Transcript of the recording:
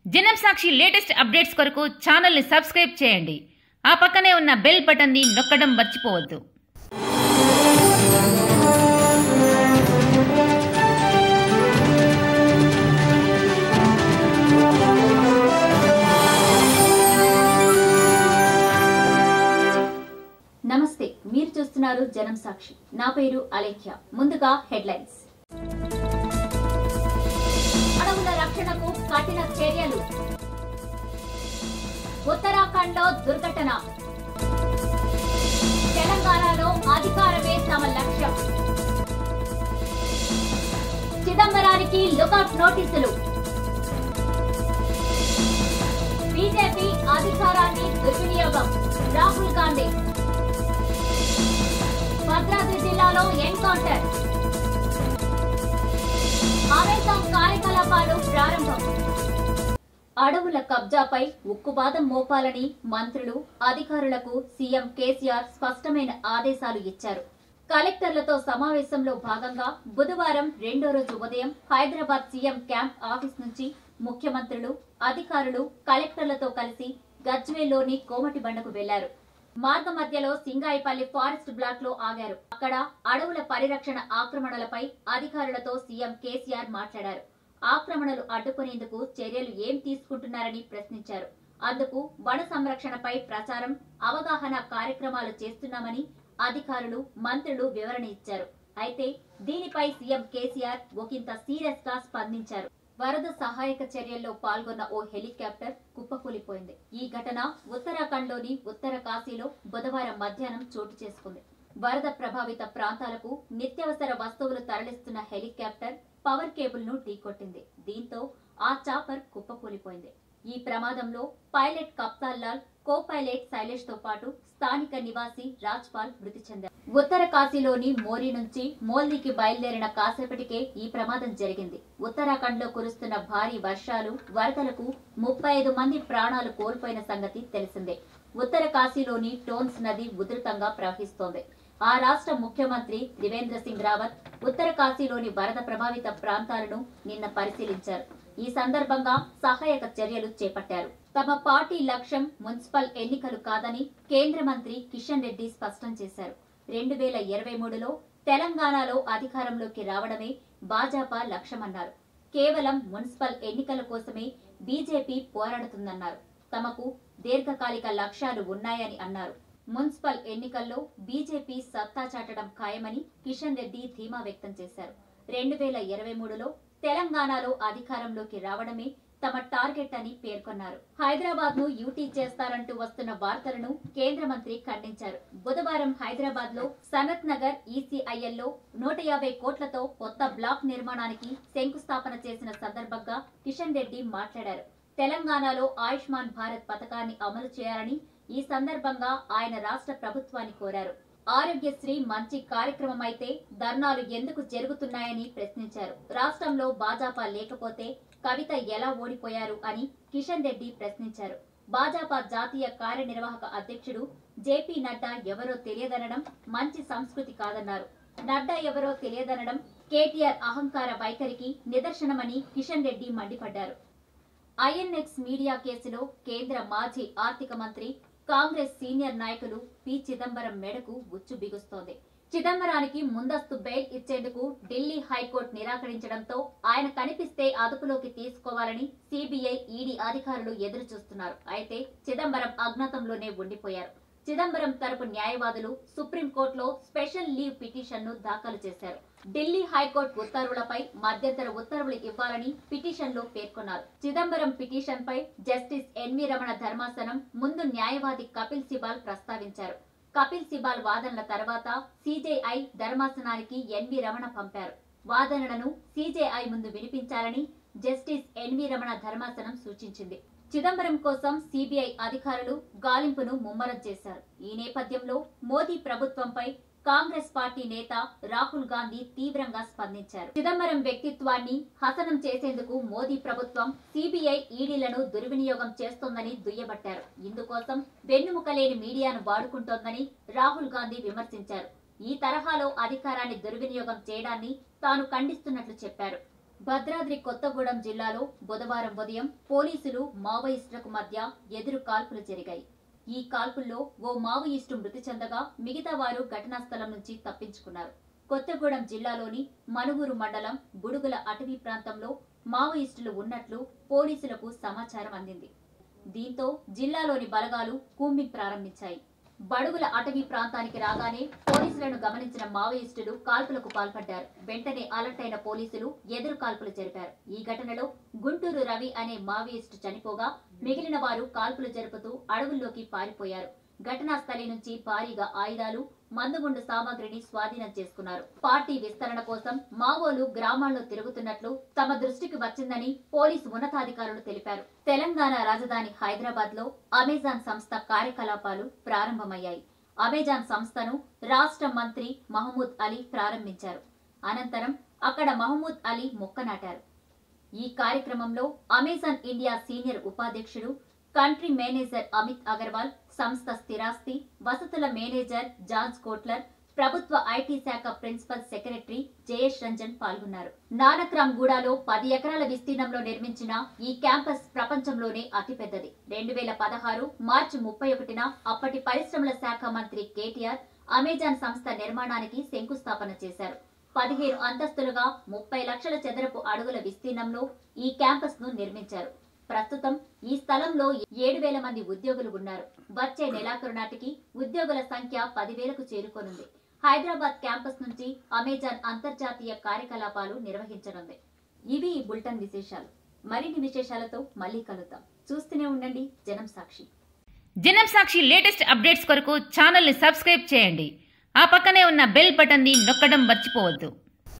జనం సాక్షి latest updates కొరకు ఛానల్ని సబ్స్క్రైబ్ చేయండి ఆ పక్కనే ఉన్న బెల్ బటన్ని నొక్కడం మర్చిపోవద్దు నమస్తే మీరు చూస్తున్నారు జనం సాక్షి నా పేరు అలేఖ్య ముందుగా హెడ్లైన్స్ అడవుల రక్షణకు కఠిన చర్యలు ఉత్తరాఖండ్ లో దుర్ఘటన తెలంగాణలో అధికారమే తమ లక్ష్యం చిదంబరానికి లుకౌట్ నోటీసులు బీజేపీ అధికారాన్ని దుర్వినియోగం రాహుల్ గాంధీ భద్రాద్రి జిల్లాలో ఎన్కౌంటర్ అమెజాన్ కార్యకలాపాలు ప్రారంభం అడవుల కబ్జాపై ఉక్కుపాదం మోపాలని మంత్రులు అధికారులకు సీఎం కేసీఆర్ స్పష్టమైన ఆదేశాలు ఇచ్చారు కలెక్టర్లతో సమావేశంలో భాగంగా బుధవారం రెండో రోజు ఉదయం హైదరాబాద్ సీఎం క్యాంప్ ఆఫీస్ నుంచి ముఖ్యమంత్రులు అధికారులు కలెక్టర్లతో కలిసి గజ్వేల్లోని కోమటి బండకు వెళ్లారు మార్గ మధ్యలో సింగాయిపల్లి ఫారెస్ట్ బ్లాక్ లో ఆగారు అక్కడ అడవుల పరిరక్షణ ఆక్రమణలపై అధికారులతో సీఎం కేసీఆర్ మాట్లాడారు ఆక్రమణలు అడ్డుకునేందుకు చర్యలు ఏం తీసుకుంటున్నారని ప్రశ్నించారు అందుకు వన సంరక్షణపై ప్రచారం అవగాహన కార్యక్రమాలు చేస్తున్నామని అధికారులు మంత్రులు వివరణ ఇచ్చారు అయితే దీనిపై సీఎం కేసీఆర్ ఒకంత సీరియస్ గా స్పందించారు వరద సహాయక చర్యల్లో పాల్గొన్న ఓ హెలికాప్టర్ కుప్పకూలిపోయింది ఈ ఘటన ఉత్తరాఖండ్లోని ఉత్తర కాశీలో బుధవారం మధ్యాహ్నం చోటు చేసుకుంది వరద ప్రభావిత ప్రాంతాలకు నిత్యావసర వస్తువులు తరలిస్తున్న హెలికాప్టర్ పవర్ కేబుల్ ను ఢీకొట్టింది దీంతో ఆ చాపర్ కుప్పకూలిపోయింది ఈ ప్రమాదంలో pilot Kaptal Lal co pilot Shailesh తో పాటు స్థానిక నివాసి రాజ్ పాల్ మృతి చెందారు ఉత్తర కాశీలోని మోరీ నుంచి మోల్దీకి బయలుదేరిన కాసేపటికే ఈ ప్రమాదం జరిగింది ఉత్తరాఖండ్ లో కురుస్తున్న భారీ వర్షాలు వరదలకు ముప్పై ఐదు మంది ప్రాణాలు కోల్పోయిన సంగతి తెలిసిందే ఉత్తర కాశీలోని టోన్స్ నది ఉధృతంగా ప్రవహిస్తోంది ఆ రాష్ట్ర ముఖ్యమంత్రి త్రివేంద్ర సింగ్ రావత్ ఉత్తర కాశీలోని వరద ప్రభావిత ప్రాంతాలను నిన్న పరిశీలించారు ఈ సందర్భంగా సహాయక చర్యలు చేపట్టారు తమ పార్టీ లక్ష్యం మున్సిపల్ ఎన్నికలు కాదని కేంద్ర మంత్రి కిషన్ రెడ్డి స్పష్టం చేశారు రెండు వేల ఇరవై మూడులో తెలంగాణలో అధికారంలోకి రావడమే భాజపా లక్ష్యమన్నారు కేవలం మున్సిపల్ ఎన్నికల కోసమే బీజేపీ పోరాడుతుందన్నారు తమకు దీర్ఘకాలిక లక్ష్యాలు ఉన్నాయని అన్నారు మున్సిపల్ ఎన్నికల్లో బీజేపీ సత్తా చాటడం ఖాయమని కిషన్ రెడ్డి ధీమా వ్యక్తం చేశారు రెండు వేల ఇరవై మూడులో తెలంగాణలో అధికారంలోకి రావడమే తమ టార్గెట్ అని పేర్కొన్నారు హైదరాబాద్ ను యూటీ చేస్తారంటూ వస్తున్న వార్తలను కేంద్ర మంత్రి ఖండించారు బుధవారం హైదరాబాద్ లో సనత్ నగర్ ఈసీఐఎల్ లో నూట యాభై కోట్లతో కొత్త బ్లాక్ నిర్మాణానికి శంకుస్థాపన చేసిన సందర్భంగా కిషన్ రెడ్డి మాట్లాడారు తెలంగాణలో ఆయుష్మాన్ భారత్ పథకాన్ని అమలు చేయాలని ఈ సందర్భంగా ఆయన రాష్ట్ర ప్రభుత్వాన్ని కోరారు ఆరోగ్యశ్రీ మంచి కార్యక్రమం అయితే ధర్నాలు ఎందుకు జరుగుతున్నాయని ప్రశ్నించారు రాష్ట్రంలో భాజపా లేకపోతే కవిత ఎలా ఓడిపోయారు అని కిషన్ రెడ్డి ప్రశ్నించారు భాజపా జాతీయ కార్యనిర్వాహక అధ్యక్షుడు జేపీ నడ్డా ఎవరో తెలియదనడం మంచి సంస్కృతి కాదన్నారు నడ్డా ఎవరో తెలియదనడం కేటీఆర్ అహంకార వైఖరికి నిదర్శనమని కిషన్ రెడ్డి మండిపడ్డారు ఐఎన్ఎక్స్ మీడియా కేసులో కేంద్ర మాజీ ఆర్థిక మంత్రి కాంగ్రెస్ సీనియర్ నాయకులు పి చిదంబరం మెడకు ఉచ్చు బిగుస్తోంది చిదంబరానికి ముందస్తు బెయిల్ ఇచ్చేందుకు ఢిల్లీ హైకోర్టు నిరాకరించడంతో ఆయన కనిపిస్తే అదుపులోకి తీసుకోవాలని సిబిఐ ఈడీ అధికారులు ఎదురు చూస్తున్నారు అయితే చిదంబరం అజ్ఞాతంలోనే ఉండిపోయారు చిదంబరం తరపు న్యాయవాదులు సుప్రీంకోర్టులో స్పెషల్ లీవ్ పిటిషన్ ను దాఖలు చేశారు ఢిల్లీ హైకోర్టు ఉత్తర్వులపై మధ్యంతర ఉత్తర్వులు ఇవ్వాలని పిటిషన్ లో పేర్కొన్నారు చిదంబరం పిటిషన్ పై జస్టిస్ ఎన్వి రమణ ధర్మాసనం ముందు న్యాయవాది కపిల్ సిబాల్ ప్రస్తావించారు కపిల్ సిబాల్ వాదనల తర్వాత సిజేఐ ధర్మాసనానికి ఎన్వి రమణ పంపారు వాదనలను సిజేఐ ముందు వినిపించాలని జస్టిస్ ఎన్వి రమణ ధర్మాసనం సూచించింది చిదంబరం కోసం సిబిఐ అధికారులు గాలింపును ముమ్మరం చేశారు ఈ నేపథ్యంలో మోదీ ప్రభుత్వంపై కాంగ్రెస్ పార్టీ నేత రాహుల్ గాంధీ తీవ్రంగా స్పందించారు చిదంబరం వ్యక్తిత్వాన్ని హసనం చేసేందుకు మోదీ ప్రభుత్వం సిబిఐ ఈడీలను దుర్వినియోగం చేస్తోందని దుయ్యబట్టారు ఇందుకోసం వెన్నుముక లేని మీడియాను వాడుకుంటోందని రాహుల్ గాంధీ విమర్శించారు ఈ తరహాలో అధికారాన్ని దుర్వినియోగం చేయడాన్ని తాను ఖండిస్తున్నట్లు చెప్పారు భద్రాద్రి కొత్తగూడెం జిల్లాలో బుధవారం ఉదయం పోలీసులు మావోయిస్టులకు మధ్య ఎదురు కాల్పులు జరిగాయి ఈ కాల్పుల్లో ఓ మావోయిస్టు మృతి చెందగా మిగతా వారు ఘటనా స్థలం నుంచి తప్పించుకున్నారు కొత్తగూడెం జిల్లాలోని మనుగురు మండలం బుడుగుల అటవీ ప్రాంతంలో మావోయిస్టులు ఉన్నట్లు పోలీసులకు సమాచారం అందింది దీంతో జిల్లాలోని బలగాలు కూంబింగ్ ప్రారంభించాయి బడుగుల అటవీ ప్రాంతానికి రాగానే పోలీసులను గమనించిన మావోయిస్టులు కాల్పులకు పాల్పడ్డారు వెంటనే అలర్ట్ అయిన పోలీసులు ఎదురు కాల్పులు జరిపారు ఈ ఘటనలో గుంటూరు రవి అనే మావోయిస్టు చనిపోగా మిగిలిన వారు కాల్పులు జరుపుతూ అడవుల్లోకి పారిపోయారు ఘటనా స్థలి నుంచి భారీగా ఆయుధాలు మందుగుండు సామాగ్రిని స్వాధీనం చేసుకున్నారు పార్టీ విస్తరణ కోసం మావోలు గ్రామాల్లో తిరుగుతున్నట్లు తమ దృష్టికి వచ్చిందని పోలీసు ఉన్నతాధికారులు తెలిపారు తెలంగాణ రాజధాని హైదరాబాద్ లో అమెజాన్ సంస్థ కార్యకలాపాలు ప్రారంభమయ్యాయి అమెజాన్ సంస్థను రాష్ట్ర మంత్రి మహమూద్ అలీ ప్రారంభించారు అనంతరం అక్కడ మహమూద్ అలీ మొక్క నాటారు ఈ కార్యక్రమంలో అమెజాన్ ఇండియా సీనియర్ ఉపాధ్యక్షుడు కంట్రీ మేనేజర్ అమిత్ అగర్వాల్ సంస్థ స్థిరాస్తి వసతుల మేనేజర్ జార్జ్ కోట్లర్ ప్రభుత్వ ఐటీ శాఖ ప్రిన్సిపల్ సెక్రటరీ జయేష్ రంజన్ పాల్గొన్నారు నానక్రామ్ గూడాలో పది ఎకరాల విస్తీర్ణంలో నిర్మించిన ఈ క్యాంపస్ ప్రపంచంలోనే అతిపెద్దది రెండు వేల పదహారు మార్చి ముప్పై ఒకటిన అప్పటి పరిశ్రమల శాఖ మంత్రి కేటీఆర్ అమెజాన్ సంస్థ నిర్మాణానికి శంకుస్థాపన చేశారు పదిహేను అంతస్తులుగా ముప్పై లక్షల చదరపు అడుగుల విస్తీర్ణంలో ఈ క్యాంపస్ ను నిర్మించారు ప్రస్తుతం ఈ స్థలంలో ఏడు వేల మంది ఉద్యోగులు ఉన్నారు వచ్చే నెలాఖరు నాటికి ఉద్యోగుల సంఖ్య పదివేలకు చేరుకోనుంది హైదరాబాద్ క్యాంపస్ నుంచి అమెజాన్ అంతర్జాతీయ కార్యకలాపాలు నిర్వహించనుంది ఇవి ఈ బులెటిన్ విశేషాలు మరిన్ని విశేషాలతో మళ్ళీ కలుద్దాం చూస్తూనే ఉండండి జనం సాక్షి జనం సాక్షి లేటెస్ట్ అప్డేట్స్ కొరకు ఛానల్ని సబ్స్క్రైబ్ చేయండి ఆ పక్కనే ఉన్న బెల్ బటన్ని నొక్కడం మర్చిపోవద్దు